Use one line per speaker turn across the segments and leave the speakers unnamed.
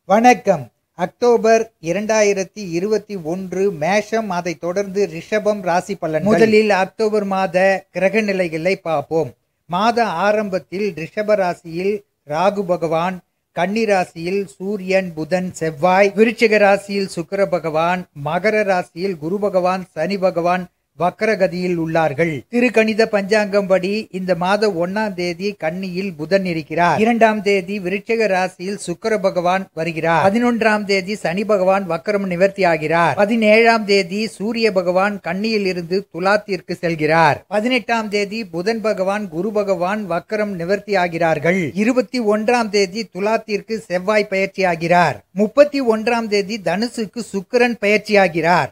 வணக்கம் அக்டோபர் இரண்டாயிரத்தி இருபத்தி ஒன்று மேஷம் அதைத் தொடர்ந்து ரிஷபம் ராசி பலன் முதலில் அக்டோபர் மாத கிரக நிலைகளை பார்ப்போம் மாத ஆரம்பத்தில் ரிஷப ராசியில் ராகு பகவான் கன்னி ராசியில் சூரியன் புதன் செவ்வாய் விருச்சிக ராசியில் சுக்கிர பகவான் மகர ராசியில் குரு பகவான் சனி பகவான் வக்கரகதியில் உள்ளார்கள் திருக்கணித பஞ்சாங்கம் படி இந்த மாத ஒன்னாம் தேதி கன்னியில் புதன் இருக்கிறார் இரண்டாம் தேதி விருட்சிக ராசியில் சுக்கிர பகவான் வருகிறார் பதினொன்றாம் தேதி சனி பகவான் வக்கரம் நிவர்த்தி ஆகிறார் பதினேழாம் தேதி சூரிய பகவான் கன்னியில் இருந்து துலாத்திற்கு செல்கிறார் பதினெட்டாம் தேதி புதன் பகவான் குரு பகவான் வக்கரம் நிவர்த்தி ஆகிறார்கள் இருபத்தி ஒன்றாம் தேதி துலாத்திற்கு செவ்வாய் பயிற்சி ஆகிறார் முப்பத்தி ஒன்றாம் தேதி தனுசுக்கு சுக்கிரன் பயிற்சியாகிறார்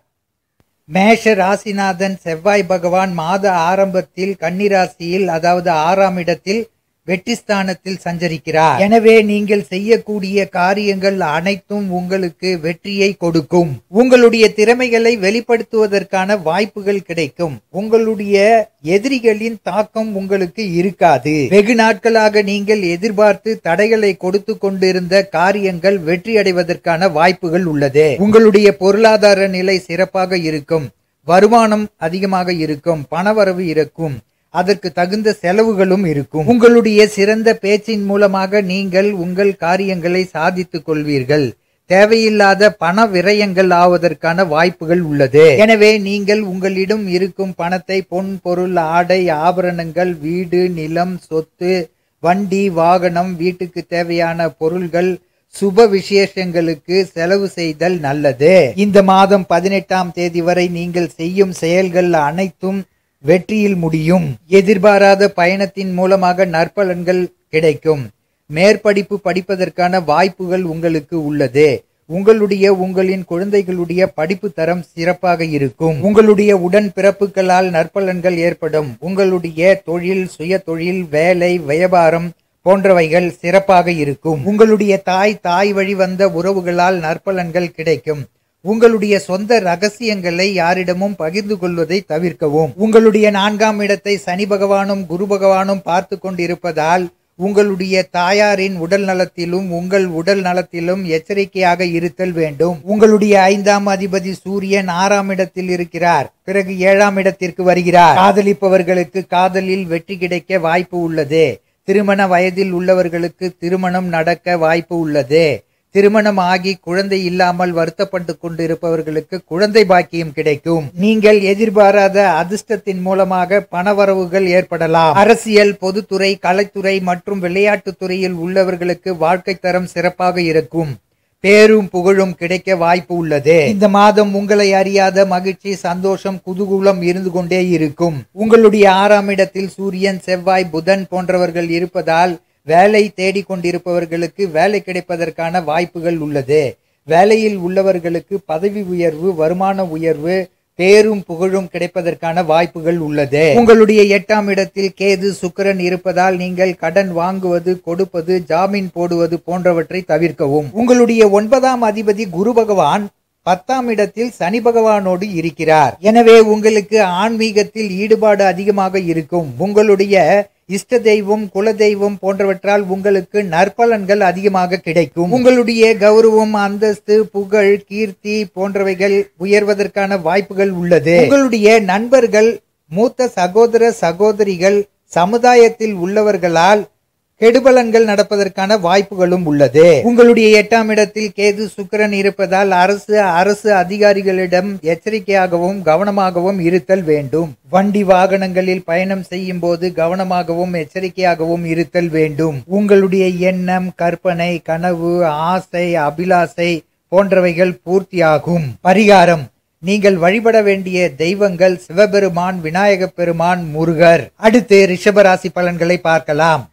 மேஷ ராசிநாதன் செவ்வாய் பகவான் மாத ஆரம்பத்தில் கன்னிராசியில் அதாவது ஆறாம் இடத்தில் வெற்றி ஸ்தானத்தில் சஞ்சரிக்கிறார் எனவே நீங்கள் செய்யக்கூடிய காரியங்கள் அனைத்தும் உங்களுக்கு வெற்றியை கொடுக்கும் உங்களுடைய திறமைகளை வெளிப்படுத்துவதற்கான வாய்ப்புகள் கிடைக்கும் உங்களுடைய எதிரிகளின் தாக்கம் உங்களுக்கு இருக்காது வெகு நாட்களாக நீங்கள் எதிர்பார்த்து தடைகளை கொடுத்து கொண்டிருந்த காரியங்கள் வெற்றி அடைவதற்கான வாய்ப்புகள் உள்ளது உங்களுடைய பொருளாதார நிலை சிறப்பாக இருக்கும் வருமானம் அதிகமாக இருக்கும் பணவரவு இருக்கும் அதற்கு தகுந்த செலவுகளும் இருக்கும் உங்களுடைய சிறந்த பேச்சின் மூலமாக நீங்கள் உங்கள் காரியங்களை சாதித்துக் கொள்வீர்கள் தேவையில்லாத பண விரயங்கள் ஆவதற்கான வாய்ப்புகள் உள்ளது எனவே நீங்கள் உங்களிடம் இருக்கும் பணத்தை பொன் பொருள் ஆடை ஆபரணங்கள் வீடு நிலம் சொத்து வண்டி வாகனம் வீட்டுக்கு தேவையான பொருள்கள் சுப விசேஷங்களுக்கு செலவு செய்தல் நல்லது இந்த மாதம் பதினெட்டாம் தேதி வரை நீங்கள் செய்யும் செயல்கள் அனைத்தும் வெற்றியில் முடியும் எதிர்பாராத பயணத்தின் மூலமாக நற்பலன்கள் கிடைக்கும் மேற்படிப்பு படிப்பதற்கான வாய்ப்புகள் உங்களுக்கு உள்ளது உங்களுடைய உங்களின் குழந்தைகளுடைய படிப்பு தரம் சிறப்பாக இருக்கும் உங்களுடைய உடன் பிறப்புகளால் நற்பலன்கள் ஏற்படும் உங்களுடைய தொழில் சுய தொழில் வேலை வியாபாரம் போன்றவைகள் சிறப்பாக இருக்கும் உங்களுடைய தாய் தாய் வழி வந்த உறவுகளால் நற்பலன்கள் கிடைக்கும் உங்களுடைய சொந்த ரகசியங்களை யாரிடமும் பகிர்ந்து கொள்வதை தவிர்க்கவும் உங்களுடைய நான்காம் இடத்தை சனி பகவானும் குரு பகவானும் பார்த்து கொண்டிருப்பதால் உங்களுடைய தாயாரின் உடல் நலத்திலும் உங்கள் உடல் நலத்திலும் எச்சரிக்கையாக இருத்தல் வேண்டும் உங்களுடைய ஐந்தாம் அதிபதி சூரியன் ஆறாம் இடத்தில் இருக்கிறார் பிறகு ஏழாம் இடத்திற்கு வருகிறார் காதலிப்பவர்களுக்கு காதலில் வெற்றி கிடைக்க வாய்ப்பு உள்ளது திருமண வயதில் உள்ளவர்களுக்கு திருமணம் நடக்க வாய்ப்பு உள்ளது திருமணம் ஆகி குழந்தை இல்லாமல் வருத்தப்பட்டு கொண்டிருப்பவர்களுக்கு குழந்தை பாக்கியம் கிடைக்கும் நீங்கள் எதிர்பாராத அதிர்ஷ்டத்தின் மூலமாக பணவரவுகள் ஏற்படலாம் அரசியல் பொதுத்துறை கலைத்துறை மற்றும் விளையாட்டுத் துறையில் உள்ளவர்களுக்கு வாழ்க்கை தரம் சிறப்பாக இருக்கும் பேரும் புகழும் கிடைக்க வாய்ப்பு உள்ளது இந்த மாதம் உங்களை அறியாத மகிழ்ச்சி சந்தோஷம் குதூகூலம் இருந்து கொண்டே இருக்கும் உங்களுடைய ஆறாம் இடத்தில் சூரியன் செவ்வாய் புதன் போன்றவர்கள் இருப்பதால் வேலை தேடிக்கொண்டிருப்பவர்களுக்கு வேலை கிடைப்பதற்கான வாய்ப்புகள் உள்ளது வேலையில் உள்ளவர்களுக்கு பதவி உயர்வு வருமான உயர்வு பேரும் புகழும் கிடைப்பதற்கான வாய்ப்புகள் உள்ளது உங்களுடைய எட்டாம் இடத்தில் கேது சுக்கிரன் இருப்பதால் நீங்கள் கடன் வாங்குவது கொடுப்பது ஜாமீன் போடுவது போன்றவற்றை தவிர்க்கவும் உங்களுடைய ஒன்பதாம் அதிபதி குரு பகவான் பத்தாம் இடத்தில் சனி பகவானோடு இருக்கிறார் எனவே உங்களுக்கு ஆன்மீகத்தில் ஈடுபாடு அதிகமாக இருக்கும் உங்களுடைய இஷ்ட தெய்வம் குல தெய்வம் போன்றவற்றால் உங்களுக்கு நற்பலன்கள் அதிகமாக கிடைக்கும் உங்களுடைய கௌரவம் அந்தஸ்து புகழ் கீர்த்தி போன்றவைகள் உயர்வதற்கான வாய்ப்புகள் உள்ளது உங்களுடைய நண்பர்கள் மூத்த சகோதர சகோதரிகள் சமுதாயத்தில் உள்ளவர்களால் கெடுபலன்கள் நடப்பதற்கான வாய்ப்புகளும் உள்ளது உங்களுடைய எட்டாம் இடத்தில் கேது சுக்கிரன் இருப்பதால் அரசு அரசு அதிகாரிகளிடம் எச்சரிக்கையாகவும் கவனமாகவும் இருத்தல் வேண்டும் வண்டி வாகனங்களில் பயணம் செய்யும் போது கவனமாகவும் எச்சரிக்கையாகவும் இருத்தல் வேண்டும் உங்களுடைய எண்ணம் கற்பனை கனவு ஆசை அபிலாசை போன்றவைகள் பூர்த்தியாகும் பரிகாரம் நீங்கள் வழிபட வேண்டிய தெய்வங்கள் சிவபெருமான் விநாயக பெருமான் முருகர் அடுத்து ரிஷபராசி பலன்களை பார்க்கலாம்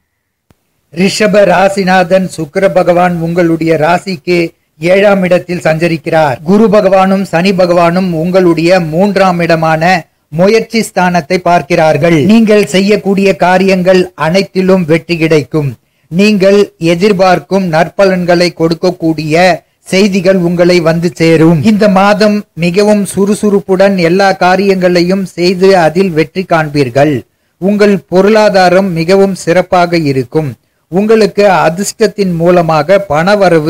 ரிஷப ராசிநாதன் சுக்கிர பகவான் உங்களுடைய ராசிக்கு ஏழாம் இடத்தில் சஞ்சரிக்கிறார் குரு பகவானும் சனி பகவானும் உங்களுடைய மூன்றாம் இடமான முயற்சி ஸ்தானத்தை பார்க்கிறார்கள் நீங்கள் செய்யக்கூடிய காரியங்கள் அனைத்திலும் வெற்றி கிடைக்கும் நீங்கள் எதிர்பார்க்கும் நற்பலன்களை கொடுக்கக்கூடிய செய்திகள் உங்களை வந்து சேரும் இந்த மாதம் மிகவும் சுறுசுறுப்புடன் எல்லா காரியங்களையும் செய்து அதில் வெற்றி காண்பீர்கள் உங்கள் பொருளாதாரம் மிகவும் சிறப்பாக இருக்கும் உங்களுக்கு அதிர்ஷ்டத்தின் மூலமாக பணவரவு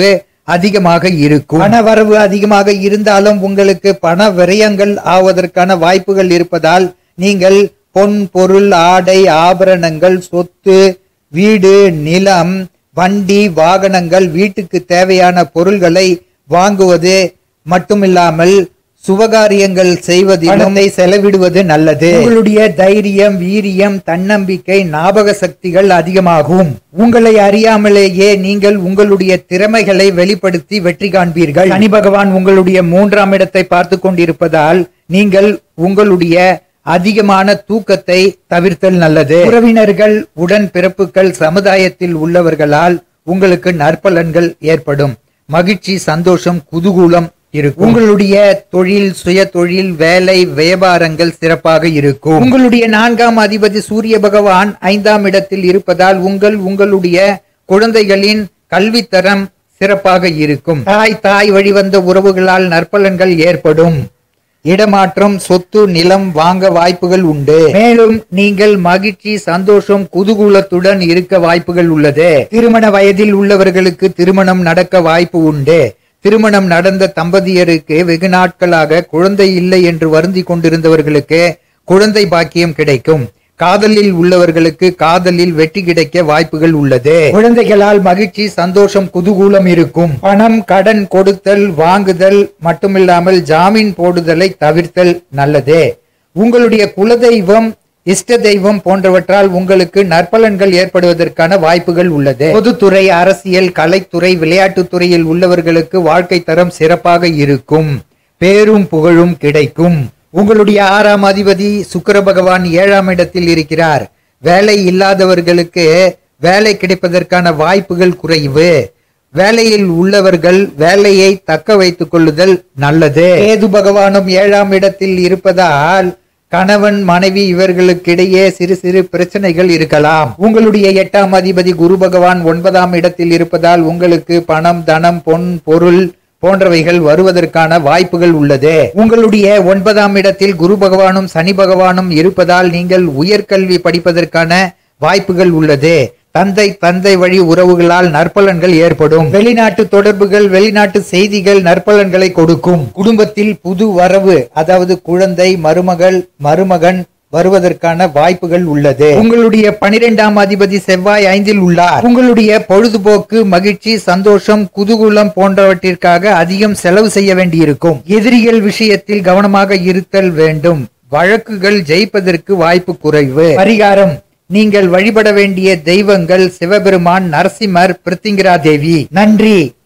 அதிகமாக இருக்கும் பண வரவு அதிகமாக இருந்தாலும் உங்களுக்கு பண விரயங்கள் ஆவதற்கான வாய்ப்புகள் இருப்பதால் நீங்கள் பொன் பொருள் ஆடை ஆபரணங்கள் சொத்து வீடு நிலம் வண்டி வாகனங்கள் வீட்டுக்கு தேவையான பொருள்களை வாங்குவது மட்டுமில்லாமல் சுபகாரியங்கள் செய்வதிலும் பணத்தை செலவிடுவது நல்லது உங்களுடைய தைரியம் வீரியம் தன்னம்பிக்கை ஞாபக சக்திகள் அதிகமாகும் உங்களை அறியாமலேயே நீங்கள் உங்களுடைய திறமைகளை வெளிப்படுத்தி வெற்றி காண்பீர்கள் சனி பகவான் உங்களுடைய மூன்றாம் இடத்தை பார்த்து கொண்டிருப்பதால் நீங்கள் உங்களுடைய அதிகமான தூக்கத்தை தவிர்த்தல் நல்லது உறவினர்கள் உடன் பிறப்புகள் சமுதாயத்தில் உள்ளவர்களால் உங்களுக்கு நற்பலன்கள் ஏற்படும் மகிழ்ச்சி சந்தோஷம் குதூகூலம் இருக்கும் உங்களுடைய தொழில் சுய தொழில் வேலை வியாபாரங்கள் சிறப்பாக இருக்கும் உங்களுடைய நான்காம் அதிபதி சூரிய பகவான் ஐந்தாம் இடத்தில் இருப்பதால் உங்கள் உங்களுடைய குழந்தைகளின் கல்வித்தரம் சிறப்பாக இருக்கும் தாய் தாய் வழிவந்த உறவுகளால் நற்பலன்கள் ஏற்படும் இடமாற்றம் சொத்து நிலம் வாங்க வாய்ப்புகள் உண்டு மேலும் நீங்கள் மகிழ்ச்சி சந்தோஷம் குதூகூலத்துடன் இருக்க வாய்ப்புகள் உள்ளது திருமண வயதில் உள்ளவர்களுக்கு திருமணம் நடக்க வாய்ப்பு உண்டு திருமணம் நடந்த தம்பதியருக்கு வெகு நாட்களாக குழந்தை இல்லை என்று வருந்தி கொண்டிருந்தவர்களுக்கு குழந்தை பாக்கியம் கிடைக்கும் காதலில் உள்ளவர்களுக்கு காதலில் வெற்றி கிடைக்க வாய்ப்புகள் உள்ளது குழந்தைகளால் மகிழ்ச்சி சந்தோஷம் குதூகூலம் இருக்கும் பணம் கடன் கொடுத்தல் வாங்குதல் மட்டுமில்லாமல் ஜாமீன் போடுதலை தவிர்த்தல் நல்லது உங்களுடைய குலதெய்வம் இஷ்ட தெய்வம் போன்றவற்றால் உங்களுக்கு நற்பலன்கள் ஏற்படுவதற்கான வாய்ப்புகள் உள்ளது பொதுத்துறை அரசியல் கலைத்துறை விளையாட்டுத் துறையில் உள்ளவர்களுக்கு வாழ்க்கை தரம் சிறப்பாக இருக்கும் பேரும் புகழும் கிடைக்கும் உங்களுடைய ஆறாம் அதிபதி சுக்கிர பகவான் ஏழாம் இடத்தில் இருக்கிறார் வேலை இல்லாதவர்களுக்கு வேலை கிடைப்பதற்கான வாய்ப்புகள் குறைவு வேலையில் உள்ளவர்கள் வேலையை தக்க வைத்துக் கொள்ளுதல் நல்லது கேது பகவானும் ஏழாம் இடத்தில் இருப்பதால் கணவன் மனைவி இவர்களுக்கிடையே சிறு சிறு பிரச்சனைகள் இருக்கலாம் உங்களுடைய எட்டாம் அதிபதி குரு பகவான் ஒன்பதாம் இடத்தில் இருப்பதால் உங்களுக்கு பணம் தனம் பொன் பொருள் போன்றவைகள் வருவதற்கான வாய்ப்புகள் உள்ளது உங்களுடைய ஒன்பதாம் இடத்தில் குரு பகவானும் சனி பகவானும் இருப்பதால் நீங்கள் உயர்கல்வி படிப்பதற்கான வாய்ப்புகள் உள்ளது தந்தை தந்தை வழி உறவுகளால் நற்பலன்கள் ஏற்படும் வெளிநாட்டு தொடர்புகள் வெளிநாட்டு செய்திகள் நற்பலன்களை கொடுக்கும் குடும்பத்தில் புது வரவு அதாவது குழந்தை மருமகள் மருமகன் வருவதற்கான வாய்ப்புகள் உள்ளது உங்களுடைய பனிரெண்டாம் அதிபதி செவ்வாய் ஐந்தில் உள்ளார் உங்களுடைய பொழுதுபோக்கு மகிழ்ச்சி சந்தோஷம் குதூகூலம் போன்றவற்றிற்காக அதிகம் செலவு செய்ய வேண்டியிருக்கும் எதிரிகள் விஷயத்தில் கவனமாக இருத்தல் வேண்டும் வழக்குகள் ஜெயிப்பதற்கு வாய்ப்பு குறைவு பரிகாரம் நீங்கள் வழிபட வேண்டிய தெய்வங்கள் சிவபெருமான் நரசிம்மர் பிருத்திங்கிரா தேவி நன்றி